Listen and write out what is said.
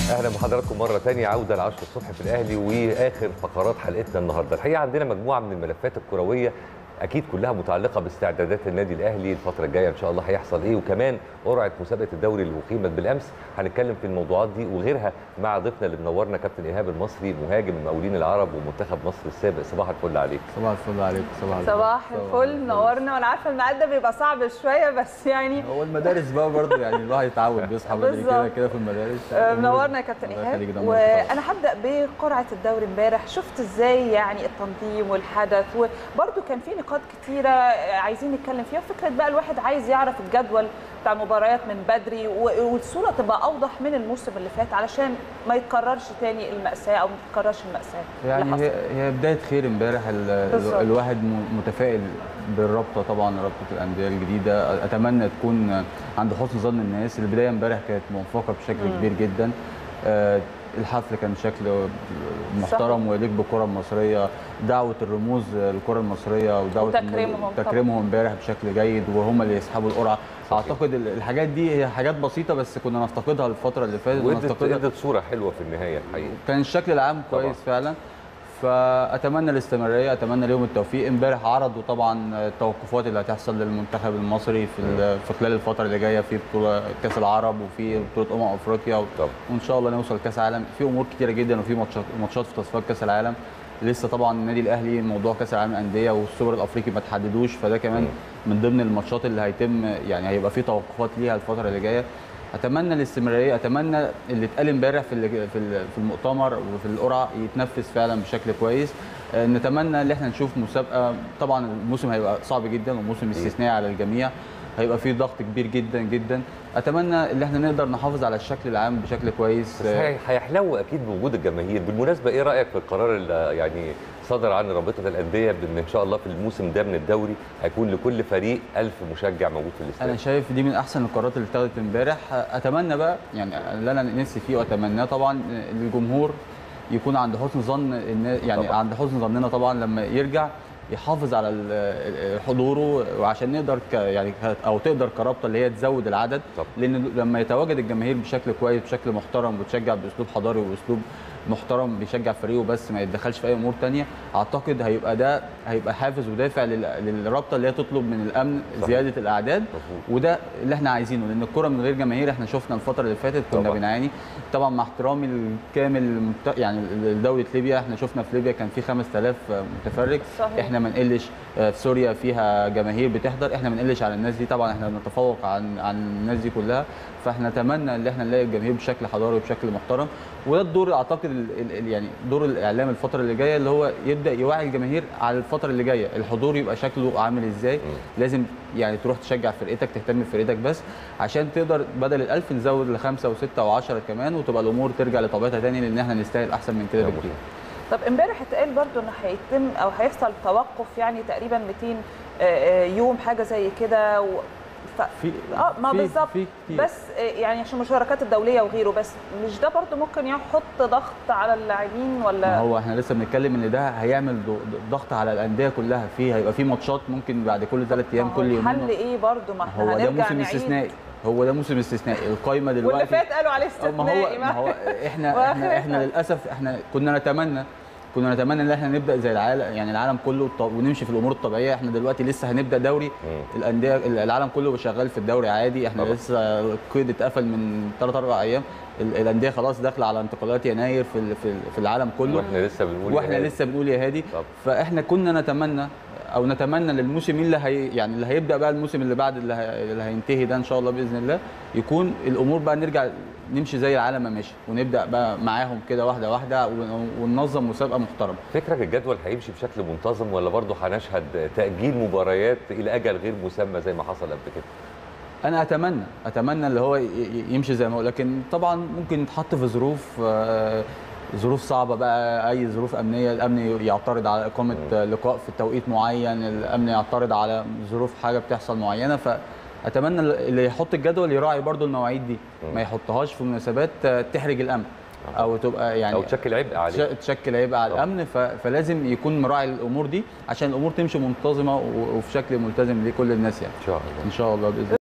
اهلا بحضراتكم مره تانية عوده ل 10 الصبح في الاهلي واخر فقرات حلقتنا النهارده الحقيقه عندنا مجموعه من الملفات الكرويه اكيد كلها متعلقه باستعدادات النادي الاهلي الفتره الجايه ان شاء الله هيحصل ايه وكمان قرعه مسابقه الدوري اللي اقيمت بالامس هنتكلم في الموضوعات دي وغيرها مع ضيفنا اللي منورنا كابتن ايهاب المصري مهاجم المقاولين العرب ومنتخب مصر السابق صباح الفل عليك صباح الفل عليك صباح الفل صباح الفل نورنا وانا عارفه الميعاد ده بيبقى صعب شويه بس يعني هو المدارس بقى برضه يعني الواحد يتعود بيصحى بدري كده بالظبط. كده في المدارس آه، منورنا يا كابتن الله ايهاب يخليك، ده منور طبعاً. وانا هبدا بقرعه الدوري امبارح شفت ازاي يعني التنظيم والحدث وبرده كان في نقاط كتيره آه، عايزين نتكلم فيها فكره بقى الواحد عايز يعرف الجدول بتاع المباريات من بدري و- والصوره تبقى اوضح من الموسم اللي فات علشان ما يتكررش تاني الماساه او ما تتكررش الماساه اللي يعني حصلت. هي هي بدايه خير امبارح ال- بالظبط. الواحد م- متفائل بالرابطه طبعا رابطه الانديه الجديده اتمنى تكون عند حسن ظن الناس البدايه امبارح كانت موفقه بشكل مم. كبير جدا آه، الحفل كان شكل محترم ويليق بالكره المصريه دعوه الرموز للكره المصريه ودعوه وتكريمهم طبعاً. تكريمهم امبارح بشكل جيد وهم اللي يسحبوا القرعه اعتقد ال- الحاجات دي هي حاجات بسيطه بس كنا نفتقدها الفتره اللي فاتت وادت ونفتقدها ادت صوره حلوه في النهايه الحقيقه كان الشكل العام طبعاً. كويس فعلا فاتمنى الاستمراريه اتمنى لهم التوفيق امبارح عرضوا طبعا التوقفات اللي هتحصل للمنتخب المصري في ال- في خلال الفتره اللي جايه في بطوله كاس العرب وفي بطوله امم افريقيا و- طبعاً. وان شاء الله نوصل كاس عالم في امور كتيره جدا وفي ماتشات ماتشات في تصفيات كاس العالم لسه طبعا النادي الاهلي موضوع كاس العالم للانديه والسوبر الافريقي ما تحددوش فده كمان من ضمن الماتشات اللي هيتم يعني هيبقى في توقفات ليها الفتره اللي جايه اتمنى الاستمراريه اتمنى اللي اتقال امبارح في ال- في ال- في المؤتمر وفي القرعه يتنفذ فعلا بشكل كويس آه، نتمنى ان احنا نشوف مسابقه طبعا الموسم هيبقى صعب جدا وموسم استثنائي على الجميع هيبقى فيه ضغط كبير جدا جدا اتمنى ان احنا نقدر نحافظ على الشكل العام بشكل كويس بس هي- هيحلو اكيد بوجود الجماهير بالمناسبه ايه رايك في القرار اللي يعني صدر عن رابطه الانديه بان ان شاء الله في الموسم ده من الدوري هيكون لكل فريق ألف مشجع موجود في الاستاد انا شايف دي من احسن القرارات اللي اتخذت امبارح اتمنى بقى يعني اللي انا نفسي فيه واتمناه طبعا الجمهور يكون عند حسن ظن النا- يعني طبعاً. عند حسن ظننا طبعا لما يرجع يحافظ على ال- حضوره وعشان نقدر ك يعني ك- او تقدر كرابطه اللي هي تزود العدد طبعاً. لان لما يتواجد الجماهير بشكل كويس بشكل محترم وتشجع باسلوب حضاري واسلوب محترم بيشجع فريقه بس ما يتدخلش في اي امور تانية اعتقد هيبقى ده هيبقى حافز ودافع لل- للرابطه اللي هي تطلب من الامن صحيح. زياده الاعداد مظبوط. وده اللي احنا عايزينه لان الكره من غير جماهير احنا شفنا الفتره اللي فاتت كنا طبعاً. بنعاني طبعا مع احترامي الكامل المت- يعني لدوله ليبيا احنا شفنا في ليبيا كان في 5000 متفرج صحيح. احنا ما نقلش آه، في سوريا فيها جماهير بتحضر احنا ما نقلش على الناس دي طبعا احنا بنتفوق عن عن الناس دي كلها فاحنا نتمنى ان احنا نلاقي الجماهير بشكل حضاري وبشكل محترم وده الدور اعتقد ال- ال- ال- يعني دور الاعلام الفتره اللي جايه اللي هو يبدا يوعي الجماهير على الفتره اللي جايه الحضور يبقى شكله عامل ازاي لازم يعني تروح تشجع فرقتك تهتم بفرقتك بس عشان تقدر بدل الألف نزود لخمسة وستة وعشرة كمان وتبقى الأمور ترجع لطبيعتها تاني لأن احنا نستاهل أحسن من كده يا بكتير طب امبارح اتقال برضو ان هيتم او هيحصل توقف يعني تقريبا 200 آه، آه، يوم حاجه زي كده و... ف... في اه ما في- بالظبط في كتير. بس آه، يعني عشان المشاركات الدوليه وغيره بس مش ده برضو ممكن يحط ضغط على اللاعبين ما ولا هو احنا لسه بنتكلم ان ده هيعمل ض- ضغط على الانديه كلها فيه هيبقى في ماتشات ممكن بعد كل ثلاث ايام ما هو كل يومين الحل ايه برضو ما احنا هو ده هنرجع موسم نعيد استثنائي هو ده موسم استثنائي القايمه دلوقتي واللي فات قالوا عليه آه، ما هو استثنائي ما هو احنا وآخرها. احنا احنا للاسف احنا كنا نتمنى كنا نتمنى ان احنا نبدا زي العالم يعني العالم كله الط- ونمشي في الامور الطبيعيه احنا دلوقتي لسه هنبدا دوري مم. الانديه العالم كله شغال في الدوري عادي احنا طبعا. لسه القيد اتقفل من 3 4 ايام ال- الانديه خلاص داخله على انتقالات يناير في ال- في ال- في العالم كله واحنا لسه بنقول يا واحنا هادي. لسه بنقول يا هادي طب. فاحنا كنا نتمنى او نتمنى للموسم اللي هي يعني اللي هيبدا بقى الموسم اللي بعد اللي, هي اللي هينتهي ده ان شاء الله باذن الله يكون الامور بقى نرجع نمشي زي العالم ما ماشي ونبدا بقى معاهم كده واحده واحده ون- وننظم مسابقه محترمه فكرك الجدول هيمشي بشكل منتظم ولا برضه هنشهد تاجيل مباريات الى اجل غير مسمى زي ما حصل قبل كده انا اتمنى اتمنى اللي هو ي- ي- يمشي زي ما هو لكن طبعا ممكن يتحط في ظروف آه، ظروف صعبه بقى اي ظروف امنيه الامن يعترض على اقامه لقاء في توقيت معين الامن يعترض على ظروف حاجه بتحصل معينه فاتمنى اللي يحط الجدول يراعي برضو المواعيد دي ما يحطهاش في مناسبات آه، تحرج الامن او تبقى يعني او تشكل عبء عليه تش- تشكل هيبقى على طبعا. الامن ف- فلازم يكون مراعي الامور دي عشان الامور تمشي منتظمه و- وفي شكل ملتزم لكل الناس يعني ان شاء الله ان شاء الله باذن الله